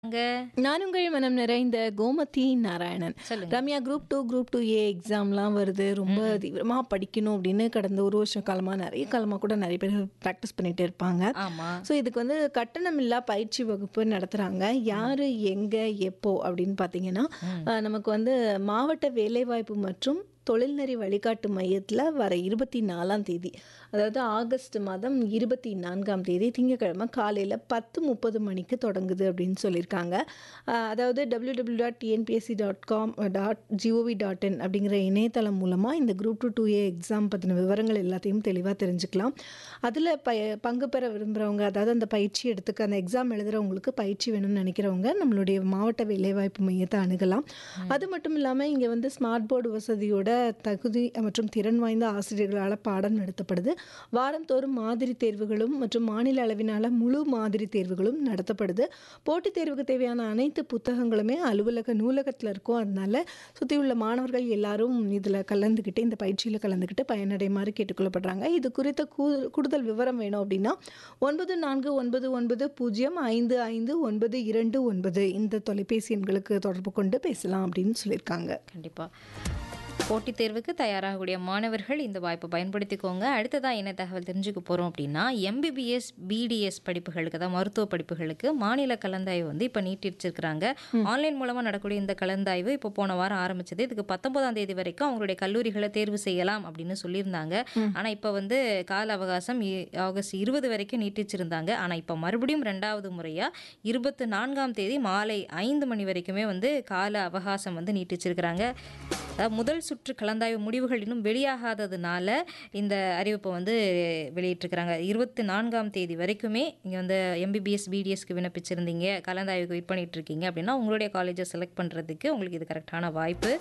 அங்க நான் உங்கள் மனம் நிறைந்த கோமதி நாராயணன் சொல்லுங்க. Ramya group two group two A எக்ஸாம்லாம் வருது ரொம்ப தீவிரமாக படிக்கணும் அப்படின்னு கடந்த ஒரு வருஷம் காலமாக நிறைய காலமாக கூட நிறைய பேர் ப்ராக்டிஸ் பண்ணிட்டு இருப்பாங்க ஆமா ஸோ இதுக்கு வந்து கட்டணமில்லா பயிற்சி வகுப்பு நடத்துகிறாங்க யார் எங்கே எப்போ அப்படின்னு பார்த்தீங்கன்னா அஹ், நமக்கு வந்து மாவட்ட வேலைவாய்ப்பு மற்றும் தொழில்நெறி வழிகாட்டு மையத்தில் வர இருபத்தி நாலாம் தேதி அதாவது ஆகஸ்ட் மாதம் இருபத்தி நான்காம் தேதி திங்கட்கிழமை காலையில் பத்து முப்பது மணிக்கு தொடங்குது அப்படின்னு சொல்லியிருக்காங்க அஹ், அதாவது W W dot TNPSC dot com dot G O V dot in அப்படிங்கிற இணையதளம் மூலமாக இந்த group two two A exam பற்றின விவரங்கள் எல்லாத்தையும் தெளிவாக தெரிஞ்சுக்கலாம் அதில் ப பங்கு பெற விரும்புகிறவங்க அதாவது அந்த பயிற்சி எடுத்துக்க அந்த எக்ஸாம் எழுதுகிறவங்களுக்கு பயிற்சி வேணும்னு நினைக்கிறவங்க நம்மளுடைய மாவட்ட வேலைவாய்ப்பு மையத்தை அணுகலாம் அது மட்டும் இல்லாமல் இங்கே வந்து ஸ்மார்ட் போர்டு வசதியோட தகுதி மற்றும் திறன் வாய்ந்த ஆசிரியர்களால் பாடம் நடத்தப்படுது வாரந்தோறும் மாதிரி தேர்வுகளும் மற்றும் மாநில அளவினால முழு மாதிரி தேர்வுகளும் நடத்தப்படுது போட்டித் தேர்வுக்கு தேவையான அனைத்து புத்தகங்களுமே அலுவலக நூலகத்தில் இருக்கும் அதனால சுற்றி உள்ள மாணவர்கள் எல்லாரும் இதில் கலந்துக்கிட்டு இந்த பயிற்சியில் கலந்துக்கிட்டு பயனடைமாறு கேட்டுக்கொள்ளப்படுறாங்க இது குறித்த கூ கூடுதல் விவரம் வேணும் அப்படின்னா ஒன்பது நான்கு ஒன்பது ஒன்பது பூஜ்ஜியம் ஐந்து ஐந்து ஒன்பது இரண்டு ஒன்பது இந்த தொலைபேசி எண்களுக்கு தொடர்பு கொண்டு பேசலாம் அப்படின்னு சொல்லியிருக்காங்க கண்டிப்பா போட்டித் தேர்வுக்கு தயாராகக்கூடிய மாணவர்கள் இந்த வாய்ப்பை பயன்படுத்திக்கோங்க அடுத்ததாக என்ன தகவல் தெரிஞ்சுக்க போகிறோம் அப்படின்னா எம்பிபிஎஸ் பிடிஎஸ் படிப்புகளுக்கு அதாவது மருத்துவ படிப்புகளுக்கு மாநில கலந்தாய்வு வந்து இப்போ நீட்டிச்சிருக்கிறாங்க ஆன்லைன் மூலமாக நடக்கக்கூடிய இந்த கலந்தாய்வு இப்போ போன வாரம் ஆரம்பிச்சது இதுக்கு பத்தொன்பதாம் தேதி வரைக்கும் அவங்களுடைய கல்லூரிகளை தேர்வு செய்யலாம் அப்படின்னு சொல்லியிருந்தாங்க ஆனால் இப்போ வந்து கால அவகாசம் இ- ஆகஸ்ட் இருபது வரைக்கும் நீட்டிச்சிருந்தாங்க ஆனால் இப்போ மறுபடியும் ரெண்டாவது முறையாக இருபத்தி நான்காம் தேதி மாலை ஐந்து மணி வரைக்குமே வந்து கால அவகாசம் வந்து நீட்டிச்சிருக்கிறாங்க அதாவது முதல் சுற்று கலந்தாய்வு முடிவுகள் இன்னும் வெளியாகாததுனால இந்த அறிவிப்பை வந்து வெளியிட்டிருக்கிறாங்க இருபத்தி நான்காம் தேதி வரைக்குமே இங்கே வந்து எம்பிபிஎஸ் பிடிஎஸ்க்கு விண்ணப்பிச்சிருந்தீங்க கலந்தாய்வுக்கு வெயிட் பண்ணிட்டு இருக்கீங்க அப்படின்னா உங்களுடைய காலேஜை செலக்ட் பண்ணுறதுக்கு உங்களுக்கு இது கரெக்டான வாய்ப்பு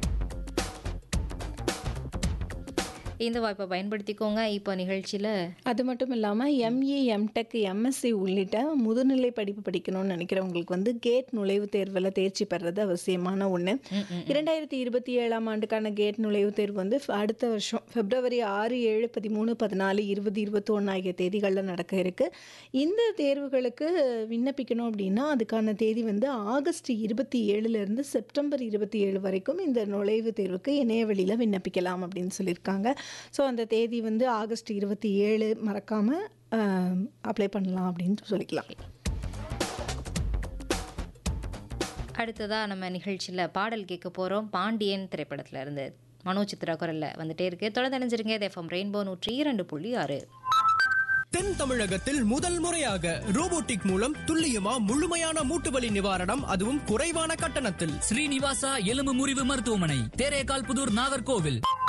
இந்த வாய்ப்பை பயன்படுத்திக்கோங்க இப்போ நிகழ்ச்சியில் அது மட்டும் இல்லாமல் எம்ஏ எம்டெக் எம்எஸ்சி உள்ளிட்ட முதுநிலை படிப்பு படிக்கணும்னு நினைக்கிறவங்களுக்கு வந்து கேட் நுழைவுத் தேர்வில் தேர்ச்சி பெறது அவசியமான ஒன்று இரண்டாயிரத்தி இருபத்தி ஏழாம் ஆண்டுக்கான கேட் நுழைவுத் தேர்வு வந்து ஃப- அடுத்த வருஷம் பிப்ரவரி ஆறு ஏழு பதிமூணு பதினாலு இருபது இருபத்தொன்று ஆகிய தேதிகளில் நடக்க இருக்கு இந்த தேர்வுகளுக்கு விண்ணப்பிக்கணும் அப்படின்னா அதுக்கான தேதி வந்து ஆகஸ்ட் இருபத்தி ஏழுலேருந்து செப்டம்பர் இருபத்தி ஏழு வரைக்கும் இந்த நுழைவுத் தேர்வுக்கு இணையவழியில் விண்ணப்பிக்கலாம் அப்படின்னு சொல்லியிருக்காங்க ஸோ அந்த தேதி வந்து ஆகஸ்ட் இருபத்தி ஏழு மறக்காமல் அப்ளை பண்ணலாம் அப்படின்னு சொல்லிக்கலாம் அடுத்ததாக நம்ம நிகழ்ச்சியில் பாடல் கேட்க போகிறோம் பாண்டியன் திரைப்படத்துல இருந்து மனோ சித்ரா குரல்ல வந்துட்டே இருக்கு தொடர்ந்து அணிஞ்சிருங்க இது எஃப்எம் ரெயின்போ நூற்றி இரண்டு புள்ளி ஆறு தென் தமிழகத்தில் முதல் முறையாக ரோபோட்டிக் மூலம் துல்லியமா முழுமையான மூட்டு வலி நிவாரணம் அதுவும் குறைவான கட்டணத்தில் ஸ்ரீனிவாசா எலும்பு முறிவு மருத்துவமனை தேரேகால் புதூர் நாகர்கோவில்